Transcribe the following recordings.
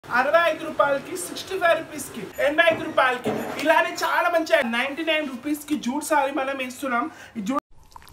అరవై ఐదు రూపాయలకి సిక్స్టీ ఫైవ్ రూపీస్ కి ఎనభై ఐదు రూపాయలకి ఇలానే చాలా మంచి నైన్టీ నైన్ రూపీస్ కి జూట్ సారీ మనం ఇస్తున్నాం ఈ జూట్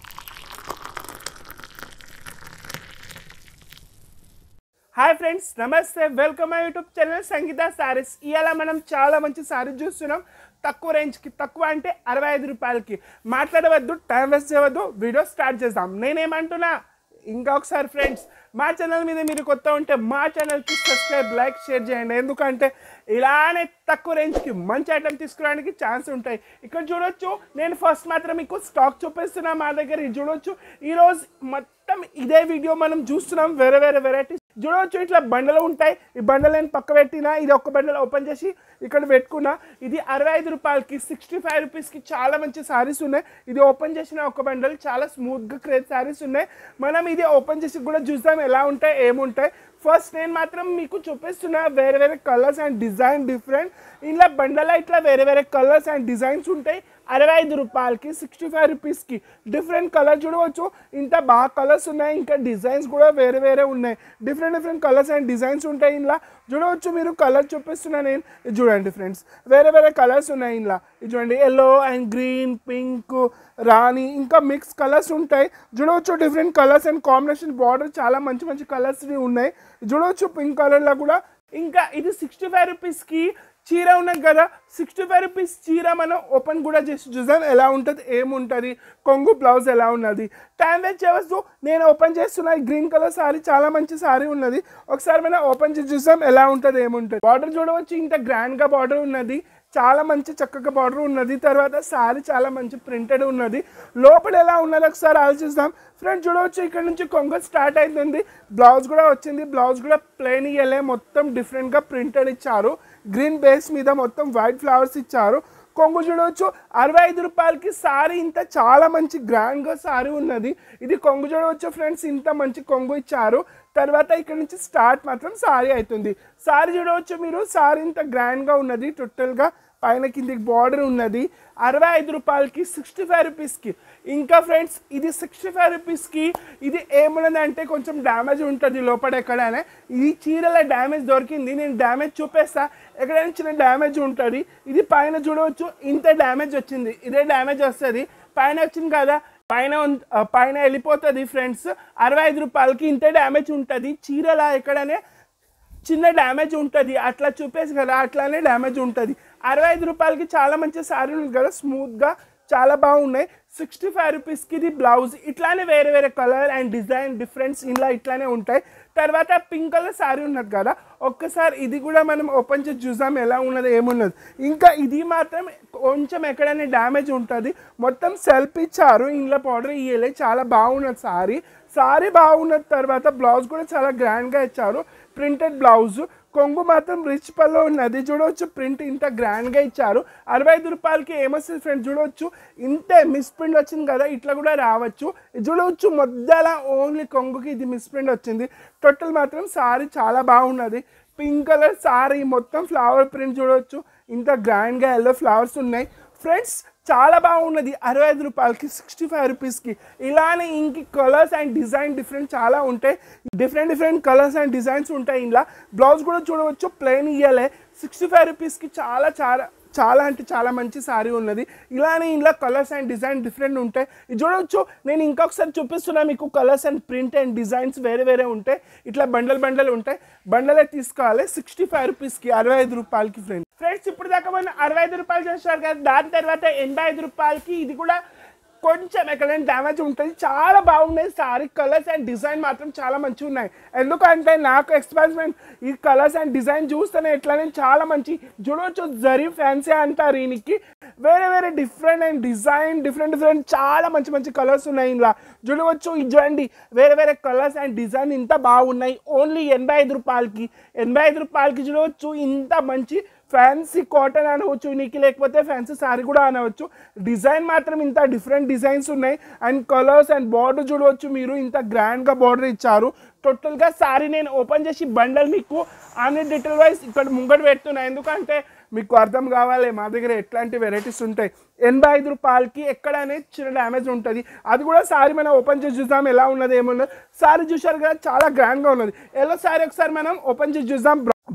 హాయ్ ఫ్రెండ్స్ నమస్తే welcome my YouTube channel Sangeetha Sarees ఇవాళ మనం చాలా మంచి సారీస్ చూస్తున్నాం తక్కువ రేంజ్కి తక్కువ అంటే అరవై ఐదు రూపాయలకి మాట్లాడవద్దు టైం వేస్ట్ చేయవద్దు వీడియో స్టార్ట్ చేద్దాం నేనేమంటున్నా ఇంకా ఒకసారి ఫ్రెండ్స్ మా ఛానల్ మీద మీరు కొత్త ఉంటే మా ఛానల్కి సబ్స్క్రైబ్ లైక్ షేర్ చేయండి ఎందుకంటే ఇలానే తక్కువ రేంజ్కి మంచి ఐటమ్ తీసుకురావడానికి ఛాన్స్ ఉంటాయి ఇక్కడ చూడొచ్చు నేను ఫస్ట్ మాత్రం మీకు స్టాక్ చూపిస్తున్నా మా దగ్గర ఇది చూడొచ్చు ఈరోజు మొత్తం ఇదే వీడియో మనం చూస్తున్నాం వేరే వేరే వెరైటీస్ చూడవచ్చు ఇట్లా బండలు ఉంటాయి ఈ బండలు నేను పక్క పెట్టినా ఇది ఒక బండలు ఓపెన్ చేసి ఇక్కడ పెట్టుకున్నా ఇది అరవై ఐదు రూపాయలకి సిక్స్టీ ఫైవ్ రూపీస్కి చాలా మంచి సారీస్ ఉన్నాయి ఇది ఓపెన్ చేసిన ఒక బండల్ చాలా స్మూత్గా క్రేజ్ సారీస్ ఉన్నాయి మనం ఇది ఓపెన్ చేసి కూడా చూద్దాం ఎలా ఉంటాయి ఏముంటాయి ఫస్ట్ నేను మాత్రం మీకు చూపిస్తున్నా వేరే వేరే కలర్స్ అండ్ డిజైన్ డిఫరెంట్ ఇలా బండల ఇట్లా వేరే వేరే కలర్స్ అండ్ డిజైన్స్ ఉంటాయి అరవై ఐదు రూపాయలకి సిక్స్టీ ఫైవ్ రూపీస్కి డిఫరెంట్ కలర్ చూడవచ్చు ఇంత బాగా కలర్స్ ఉన్నాయి ఇంకా డిజైన్స్ కూడా వేరే వేరే ఉన్నాయి different different colours and designs ఉంటాయి ఇందులో చూడవచ్చు మీరు కలర్ చూపిస్తున్నా నేను ఇది చూడండి ఫ్రెండ్స్ వేరే వేరే కలర్స్ ఉన్నాయి ఇందులో ఇది చూడండి ఎల్లో అండ్ గ్రీన్ పింక్ రాణి ఇంకా మిక్స్ కలర్స్ ఉంటాయి చూడవచ్చు different colours and combination border చాలా మంచి మంచి కలర్స్ ఉన్నాయి చూడవచ్చు పింక్ కలర్లో కూడా ఇంకా ఇది సిక్స్టీ ఫైవ్ రూపీస్కి చీర ఉన్నది కదా సిక్స్టీ ఫైవ్ రూపీస్ చీర మనం ఓపెన్ కూడా చేసి చూద్దాం ఎలా ఉంటుంది ఏముంటుంది కొంగు బ్లౌజ్ ఎలా ఉన్నది టైం వేస్ట్ చేయవచ్చు నేను ఓపెన్ చేస్తున్నా ఈ గ్రీన్ కలర్ సారీ చాలా మంచి సారీ ఉన్నది ఒకసారి మనం ఓపెన్ చేసి చూద్దాం ఎలా ఉంటుంది ఏముంటుంది బార్డర్ చూడవచ్చు ఇంత గ్రాండ్గా బార్డర్ ఉన్నది చాలా మంచి చక్కగా బార్డర్ ఉన్నది తర్వాత శారీ చాలా మంచి ప్రింటెడ్ ఉన్నది లోపల ఎలా ఉన్నది ఒకసారి ఆలోచిస్తాం ఫ్రెండ్ చూడవచ్చు ఇక్కడ నుంచి కొంగ స్టార్ట్ అవుతుంది బ్లౌజ్ కూడా వచ్చింది బ్లౌజ్ కూడా ప్లెయిన్ ఇయ్యలే మొత్తం డిఫరెంట్గా ప్రింటెడ్ ఇచ్చారు గ్రీన్ బేస్ మీద మొత్తం వైట్ ఫ్లవర్స్ ఇచ్చారు కొంగు చూడవచ్చు అరవై ఐదు రూపాయలకి సారీ ఇంత చాలా మంచి గ్రాండ్గా సారీ ఉన్నది ఇది కొంగు చూడవచ్చు ఫ్రెండ్స్ ఇంత మంచి కొంగు ఇచ్చారు తర్వాత ఇక్కడ నుంచి స్టార్ట్ మాత్రం సారీ అవుతుంది సారీ చూడవచ్చు మీరు సారీ ఇంత గ్రాండ్గా ఉన్నది టోటల్గా పైన కిందికి బార్డర్ ఉన్నది అరవై ఐదు రూపాయలకి సిక్స్టీ ఫైవ్ రూపీస్కి ఇంకా ఫ్రెండ్స్ ఇది సిక్స్టీ ఫైవ్ రూపీస్కి ఇది ఏమున్నది అంటే కొంచెం డ్యామేజ్ ఉంటుంది లోపల ఎక్కడైనా ఈ చీరల డ్యామేజ్ దొరికింది నేను డ్యామేజ్ చూపేస్తా ఎక్కడైనా చిన్న డ్యామేజ్ ఉంటుంది ఇది పైన చూడవచ్చు ఇంత డ్యామేజ్ వచ్చింది ఇదే డ్యామేజ్ వస్తుంది పైన వచ్చింది కదా పైన ఉన్- ఆ, పైన వెళ్ళిపోతుంది ఫ్రెండ్స్ అరవై ఐదు రూపాయలకి ఇంత డ్యామేజ్ ఉంటుంది చీరల ఎక్కడనే చిన్న డ్యామేజ్ ఉంటుంది అట్లా చూపేసి కదా అట్లానే డ్యామేజ్ ఉంటుంది అరవై ఐదు రూపాయలకి చాలా మంచి శారీ ఉంది కదా స్మూత్గా చాలా బాగున్నాయి సిక్స్టీ ఫైవ్ రూపీస్కి ఇది బ్లౌజ్ ఇట్లానే వేరే వేరే కలర్ అండ్ డిజైన్ డిఫరెన్స్ ఇలా ఇట్లానే ఉంటాయి తర్వాత పింక్ కలర్ శారీ ఉన్నది కదా ఒక్కసారి ఇది కూడా మనం ఓపెన్ చేసి చూసాం ఎలా ఉన్నది ఏమున్నది ఇంకా ఇది మాత్రం కొంచెం ఎక్కడైనా డ్యామేజ్ ఉంటుంది మొత్తం సెల్ఫ్ ఇచ్చారు ఇంట్లో పౌడర్ ఇయ్యలే చాలా బాగున్నది సారీ సారీ బాగున్న తర్వాత బ్లౌజ్ కూడా చాలా గ్రాండ్గా ఇచ్చారు ప్రింటెడ్ బ్లౌజ్ కొంగు మాత్రం రిచ్ పల్లో ఉన్నది చూడవచ్చు ప్రింట్ ఇంత గ్రాండ్గా ఇచ్చారు అరవై ఐదు రూపాయలకి ఏమొస్తుంది ఫ్రెండ్ చూడవచ్చు ఇంతే మిస్ ప్రింట్ వచ్చింది కదా ఇట్లా కూడా రావచ్చు ఇది చూడవచ్చు మొద్దల ఓన్లీ కొంగుకి ఇది మిస్ ప్రింట్ వచ్చింది టోటల్ మాత్రం సారీ చాలా బాగున్నది పింక్ కలర్ సారీ మొత్తం ఫ్లవర్ ప్రింట్ చూడవచ్చు ఇంత గ్రాండ్గా ఎల్లో ఫ్లవర్స్ ఉన్నాయి ఫ్రెండ్స్ చాలా బాగున్నది అరవై ఐదు రూపాయలకి సిక్స్టీ ఫైవ్ రూపీస్కి ఇలానే ఇంక కలర్స్ అండ్ డిజైన్ డిఫరెంట్ చాలా ఉంటాయి different different colours and designs ఉంటాయి ఇలా బ్లౌజ్ కూడా చూడవచ్చు ప్లెయిన్ ఇయ్యలే సిక్స్టీ ఫైవ్ రూపీస్కి చాలా చాలా చాలా అంటే చాలా మంచి సారీ ఉన్నది ఇలానే ఇంట్లో కలర్స్ అండ్ డిజైన్ డిఫరెంట్ ఉంటాయి ఇది చూడవచ్చు నేను ఇంకొకసారి చూపిస్తున్నా మీకు colours and print and designs వేరే వేరే ఉంటాయి ఇట్లా బండల్ బండల్ ఉంటాయి బండలే తీసుకోవాలి సిక్స్టీ ఫైవ్ రూపీస్కి అరవై ఐదు రూపాయలకి ఫ్రెండ్ ఫ్రెండ్స్ ఇప్పుడు దాకా మనం అరవై ఐదు రూపాయలు చేస్తారు కదా దాని తర్వాత ఎనభై ఐదు రూపాయలకి ఇది కూడా కొంచెం ఎక్కడైనా డ్యామేజ్ ఉంటుంది చాలా బాగున్నాయి సారీ కలర్స్ అండ్ డిజైన్ మాత్రం చాలా మంచిగా ఉన్నాయి ఎందుకంటే నాకు ఎక్స్పెరిమెంట్ ఈ కలర్స్ అండ్ డిజైన్ చూస్తేనే ఎట్లనే చాలా మంచి చూడవచ్చు జరీ ఫ్యాన్సీ అంటారు దీనికి వేరే వేరే different and design different different చాలా మంచి మంచి కలర్స్ ఉన్నాయి ఇలా చూడవచ్చు ఇది చూడండి వేరే వేరే కలర్స్ అండ్ డిజైన్ ఇంత బాగున్నాయి ఓన్లీ ఎనభై ఐదు రూపాయలకి ఎనభై ఐదు రూపాయలకి చూడవచ్చు ఇంత మంచి ఫ్యాన్సీ కాటన్ అనవచ్చు నీకు లేకపోతే ఫ్యాన్సీ శారీ కూడా అనవచ్చు డిజైన్ మాత్రం ఇంత డిఫరెంట్ డిజైన్స్ ఉన్నాయి అండ్ కలర్స్ అండ్ బార్డర్ చూడవచ్చు మీరు ఇంత గ్రాండ్గా బార్డర్ ఇచ్చారు టోటల్గా శారీ నేను ఓపెన్ చేసి బండల్ మీకు అన్ని డీటెయిల్ వైజ్ ఇక్కడ ముంగట పెడుతున్నా ఎందుకంటే మీకు అర్థం కావాలి మా దగ్గర ఎట్లాంటి వెరైటీస్ ఉంటాయి ఎనభై ఐదు రూపాయలకి ఎక్కడనే చిన్న డ్యామేజ్ ఉంటుంది అది కూడా సారీ మనం ఓపెన్ చేసి చూద్దాం ఎలా ఉన్నది ఏమున్నది సారీ చూసారు కదా చాలా గ్రాండ్గా ఉన్నది ఎలా సారీ ఒకసారి మనం ఓపెన్ చేసి చూద్దాం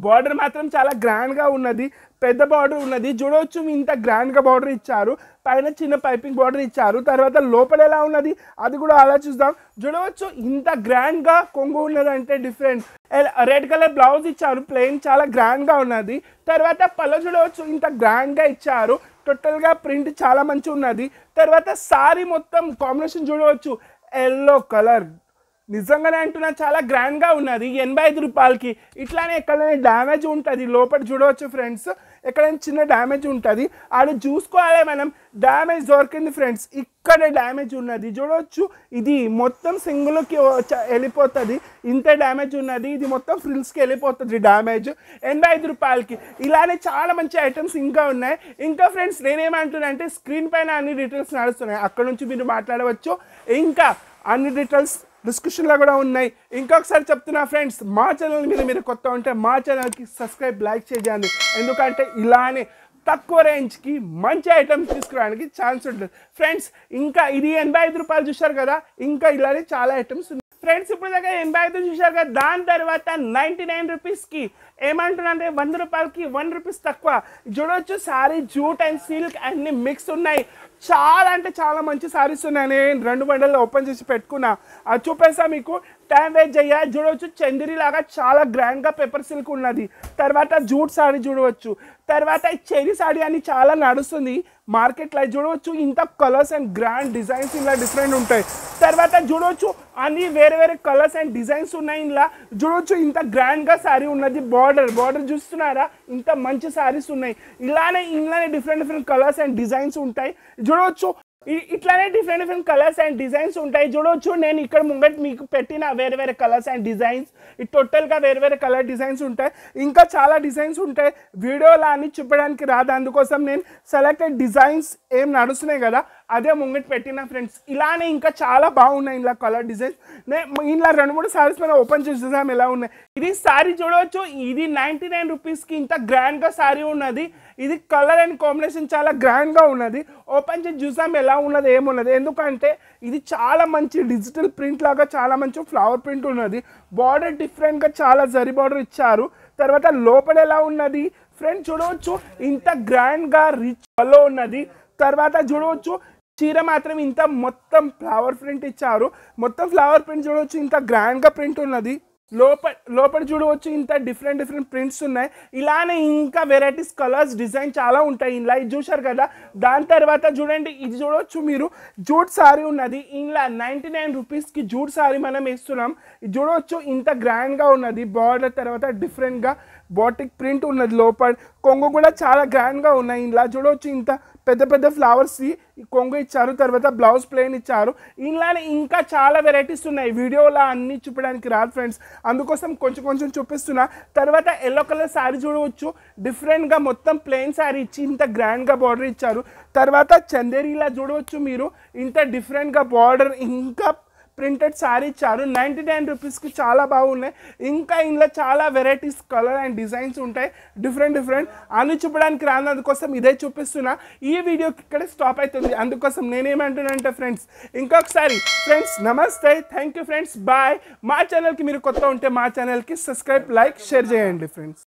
బార్డర్ మాత్రం చాలా గ్రాండ్గా ఉన్నది పెద్ద బార్డర్ ఉన్నది చూడవచ్చు ఇంత గ్రాండ్గా బార్డర్ ఇచ్చారు పైన చిన్న పైపింగ్ బార్డర్ ఇచ్చారు తర్వాత లోపల ఎలా ఉన్నది అది కూడా అలా చూద్దాం చూడవచ్చు ఇంత గ్రాండ్గా కొంగు ఉన్నది అంటే డిఫరెంట్ రెడ్ కలర్ బ్లౌజ్ ఇచ్చారు ప్లెయిన్ చాలా గ్రాండ్గా ఉన్నది తర్వాత పళ్ళు చూడవచ్చు ఇంత గ్రాండ్గా ఇచ్చారు టోటల్గా ప్రింట్ చాలా మంచి ఉన్నది తర్వాత సారీ మొత్తం కాంబినేషన్ చూడవచ్చు ఎల్లో కలర్ నిజంగానే అంటున్నా చాలా గ్రాండ్గా ఉన్నది ఎనభై ఐదు రూపాయలకి ఇట్లానే ఎక్కడైనా డ్యామేజ్ ఉంటుంది లోపల చూడవచ్చు ఫ్రెండ్స్ ఎక్కడైనా చిన్న డ్యామేజ్ ఉంటుంది అది చూసుకోవాలి మనం డ్యామేజ్ దొరికింది ఫ్రెండ్స్ ఇక్కడ డ్యామేజ్ ఉన్నది చూడవచ్చు ఇది మొత్తం సింగిల్కి వెళ్ళిపోతుంది ఇంత డ్యామేజ్ ఉన్నది ఇది మొత్తం ఫ్రిల్స్కి వెళ్ళిపోతుంది డ్యామేజ్ ఎనభై ఐదు రూపాయలకి ఇలానే చాలా మంచి ఐటమ్స్ ఇంకా ఉన్నాయి ఇంకా ఫ్రెండ్స్ నేనేమంటున్నా అంటే స్క్రీన్ పైన అన్ని డీటెయిల్స్ నడుస్తున్నాయి అక్కడ నుంచి మీరు మాట్లాడవచ్చు ఇంకా అన్ని డీటెయిల్స్ డిస్క్రిప్షన్లో కూడా ఉన్నాయి ఇంకొకసారి చెప్తున్నా ఫ్రెండ్స్ మా ఛానల్ మీద మీరు కొత్త ఉంటే మా ఛానల్కి సబ్స్క్రైబ్ లైక్ చేయండి ఎందుకంటే ఇలానే తక్కువ రేంజ్కి మంచి ఐటమ్స్ తీసుకురావడానికి ఛాన్స్ ఉంటుంది ఫ్రెండ్స్ ఇంకా ఇది ఎనభై ఐదు రూపాయలు చూశారు కదా ఇంకా ఇలానే చాలా ఐటమ్స్ ఉన్నాయి ఫ్రెండ్స్ ఇప్పుడు దాకా ఎనభై ఐదు చూశారు కదా దాని తర్వాత నైంటీ నైన్ రూపీస్కి ఏమంటున్నా అంటే వంద రూపాయలకి వన్ రూపీస్ తక్కువ చూడవచ్చు సారీ జూట్ అండ్ సిల్క్ అన్ని మిక్స్ ఉన్నాయి చాలా అంటే చాలా మంచి సారీస్ ఉన్నాయి నేను రెండు బండలు ఓపెన్ చేసి పెట్టుకున్నా అది చూపేసా మీకు టైం వేస్ట్ చెయ్య చూడవచ్చు చందిరి లాగా చాలా గ్రాండ్గా పేపర్ సిల్క్ ఉన్నది తర్వాత జూట్ సారీ చూడవచ్చు తర్వాత ఈ చెరీ సారీ అని చాలా నడుస్తుంది మార్కెట్లో చూడవచ్చు ఇంత కలర్స్ అండ్ గ్రాండ్ డిజైన్స్ ఇలా డిఫరెంట్ ఉంటాయి తర్వాత చూడవచ్చు అన్ని వేరే వేరే కలర్స్ అండ్ డిజైన్స్ ఉన్నాయి ఇలా చూడవచ్చు ఇంత గ్రాండ్గా సారీ ఉన్నది బార్డర్ బార్డర్ చూస్తున్నారా ఇంత మంచి సారీస్ ఉన్నాయి ఇలానే ఇలానే different different colours and designs ఉంటాయి చూడవచ్చు ఇ- ఇట్లానే different different colours and designs ఉంటాయి చూడవచ్చు నేను ఇక్కడ ముంగట్ మీకు పెట్టిన వేరే వేరే కలర్స్ అండ్ డిజైన్స్ ఈ టోటల్గా వేరే వేరే కలర్ డిజైన్స్ ఉంటాయి ఇంకా చాలా డిజైన్స్ ఉంటాయి వీడియోలో అన్ని చూపడానికి రాదు అందుకోసం నేను సెలెక్టెడ్ డిజైన్స్ ఏం నడుస్తున్నాయి కదా అదే ముంగట్ పెట్టిన ఫ్రెండ్స్ ఇలానే ఇంకా చాలా బాగున్నాయి ఇలా కలర్ డిజైన్స్ నేను ఇలా రెండు మూడు సారీస్ మనం ఓపెన్ చేసి చూసాం ఎలా ఉన్నాయి ఇది సారీ చూడవచ్చు ఇది నైంటీ నైన్ రూపీస్కి ఇంత గ్రాండ్గా సారీ ఉన్నది ఇది కలర్ అండ్ కాంబినేషన్ చాలా గ్రాండ్గా ఉన్నది ఓపెన్ చేసి చూసాం ఎలా ఉన్నది ఏమున్నది ఎందుకంటే ఇది చాలా మంచి డిజిటల్ ప్రింట్ లాగా చాలా మంచి ఫ్లవర్ ప్రింట్ ఉన్నది బార్డర్ డిఫరెంట్గా చాలా జరి బార్డర్ ఇచ్చారు తర్వాత లోపల ఎలా ఉన్నది ఫ్రెండ్ చూడవచ్చు ఇంత గ్రాండ్గా రిచ్ లో ఉన్నది తర్వాత చూడవచ్చు చీర మాత్రం ఇంత మొత్తం ఫ్లవర్ ప్రింట్ ఇచ్చారు మొత్తం ఫ్లవర్ ప్రింట్ చూడవచ్చు ఇంత గ్రాండ్గా ప్రింట్ ఉన్నది లోపల లోపల చూడవచ్చు ఇంత డిఫరెంట్ డిఫరెంట్ ప్రింట్స్ ఉన్నాయి ఇలానే ఇంకా వెరైటీస్ కలర్స్ డిజైన్ చాలా ఉంటాయి ఇలా ఇది చూశారు కదా దాని తర్వాత చూడండి ఇది చూడవచ్చు మీరు జూట్ సారీ ఉన్నది ఇలా నైంటీ నైన్ రూపీస్కి జూట్ సారీ మనం వేస్తున్నాం ఇది చూడవచ్చు ఇంత గ్రాండ్గా ఉన్నది బార్డర్ తర్వాత డిఫరెంట్గా బాటిక్ ప్రింట్ ఉన్నది లోపల కొంగు కూడా చాలా గ్రాండ్గా ఉన్నాయి ఇలా చూడవచ్చు ఇంత పెద్ద పెద్ద ఫ్లవర్స్ కొంగు ఇచ్చారు తర్వాత బ్లౌజ్ ప్లెయిన్ ఇచ్చారు ఇలానే ఇంకా చాలా వెరైటీస్ ఉన్నాయి వీడియోలో అన్ని చూపడానికి రాదు ఫ్రెండ్స్ అందుకోసం కొంచెం కొంచెం చూపిస్తున్నా తర్వాత ఎల్లో కలర్ శారీ చూడవచ్చు డిఫరెంట్గా మొత్తం ప్లెయిన్ శారీ ఇచ్చి ఇంత గ్రాండ్గా బార్డర్ ఇచ్చారు తర్వాత చందేరిలా చూడవచ్చు మీరు ఇంత డిఫరెంట్గా బార్డర్ ఇంకా ప్రింటెడ్ శారీ ఇచ్చారు నైంటీ నైన్ రూపీస్కి చాలా బాగున్నాయి ఇంకా ఇందులో చాలా వెరైటీస్ కలర్ అండ్ డిజైన్స్ ఉంటాయి డిఫరెంట్ డిఫరెంట్ అన్ని చూపడానికి రాను అందుకోసం ఇదే చూపిస్తున్నా ఈ వీడియోకి ఇక్కడే స్టాప్ అవుతుంది అందుకోసం నేనేమంటున్నా అంటే ఫ్రెండ్స్ ఇంకొకసారి ఫ్రెండ్స్ నమస్తే థ్యాంక్ యూ ఫ్రెండ్స్ బాయ్ మా ఛానల్కి మీరు కొత్త ఉంటే మా ఛానల్కి సబ్స్క్రైబ్ లైక్ షేర్ చేయండి ఫ్రెండ్స్